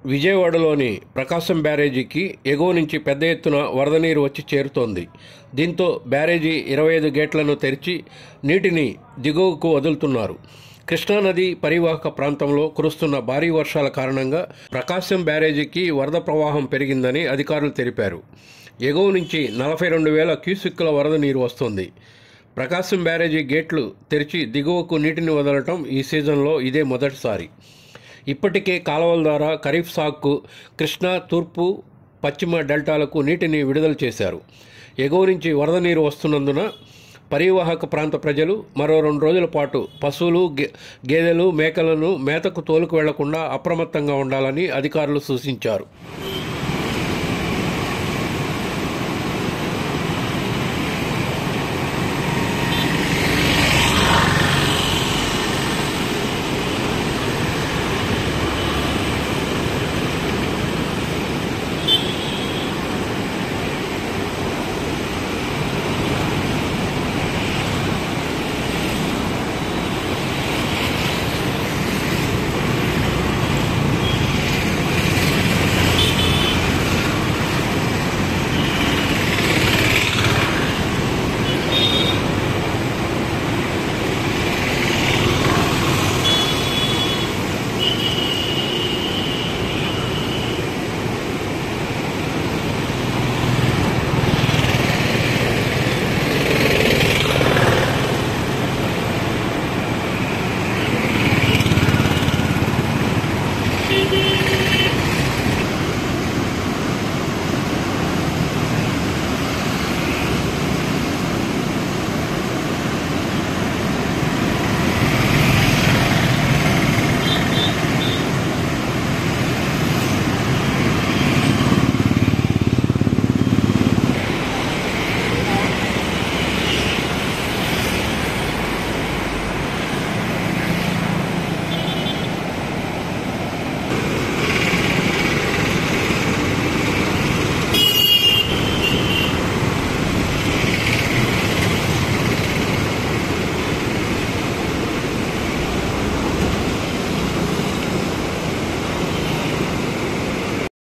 విజయవాడలోని ప్రకాశం బ్యారేజీకి ఎగువ నుంచి పెద్ద ఎత్తున వరద నీరు వచ్చి చేరుతోంది దీంతో బ్యారేజీ ఇరవై ఐదు గేట్లను తెరిచి నీటిని దిగువకు వదులుతున్నారు కృష్ణానది పరివాహక ప్రాంతంలో కురుస్తున్న భారీ వర్షాల కారణంగా ప్రకాశం బ్యారేజీకి వరద ప్రవాహం పెరిగిందని అధికారులు తెలిపారు ఎగువ నుంచి నలభై రెండు వేల క్యూసిక్కుల వరద నీరు వస్తుంది ప్రకాశం బ్యారేజీ గేట్లు తెరిచి దిగువకు నీటిని వదలటం ఈ సీజన్లో ఇదే మొదటిసారి ఇప్పటికే కాలువల ద్వారా ఖరీఫ్ సాగుకు కృష్ణా తూర్పు పశ్చిమ డెల్టాలకు నీటిని విడుదల చేశారు ఎగువ నుంచి వరద నీరు వస్తున్నందున పరివాహక ప్రాంత ప్రజలు మరో రెండు రోజుల పాటు పశువులు గే- గేదెలు మేకలను మేతకు తోలుకు వెళ్లకుండా అప్రమత్తంగా ఉండాలని అధికారులు సూచించారు